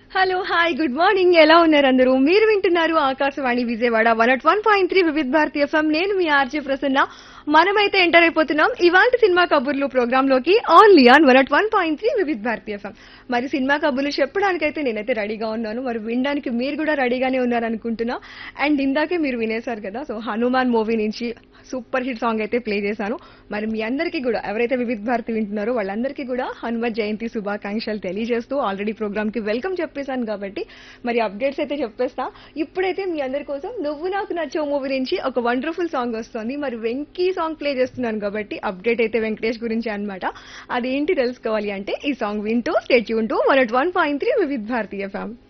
hello hi good morning ఎలా ఉన్నారు అందరూ మీరు వింటున్నారు Akashvani Vijayawada one at one point three Vividh Bharati FM నేను మీ ఆర్జే ప్రసన్న మనమైతే ఎంటర్ అయిపోతున్నాం ఇవాళ సినిమా కబుర్లు ప్రోగ్రామ్ లోకి only on one at one point three Vividh Bharati FM మరి సినిమా కబుర్లు చెప్పడానికైతే నేనైతే రెడీగా ఉన్నాను మరి వినడానికి మీరు కూడా రెడీగానే ఉన్నారు అనుకుంటున్నా అండ్ ఇందాకే మీరు వినేశారు కదా సో హనుమాన్ మూవీ నుంచి సూపర్ హిట్ సాంగ్ అయితే ప్లే చేశాను మరి మీ అందరికీ కూడా ఎవరైతే వివిధ భారతి వింటున్నారో వాళ్ళందరికీ కూడా హనుమత్ జయంతి శుభాకాంక్షలు తెలియజేస్తూ ఆల్రెడీ ప్రోగ్రామ్ కి వెల్కమ్ చెప్పేశాను కాబట్టి మరి అప్డేట్స్ అయితే చెప్పేస్తా ఇప్పుడైతే మీ అందరి కోసం నువ్వు నాకు నచ్చో మూవీ నుంచి ఒక వండర్ఫుల్ సాంగ్ వస్తుంది మరి వెంకీ సాంగ్ ప్లే చేస్తున్నాను కాబట్టి అప్డేట్ అయితే వెంకటేష్ గురించి అన్నమాట అదేంటి తెలుసుకోవాలి అంటే ఈ సాంగ్ వింటూ స్టేట్ యూన్ to one one point three Vividh Bharati ఫ్యామ్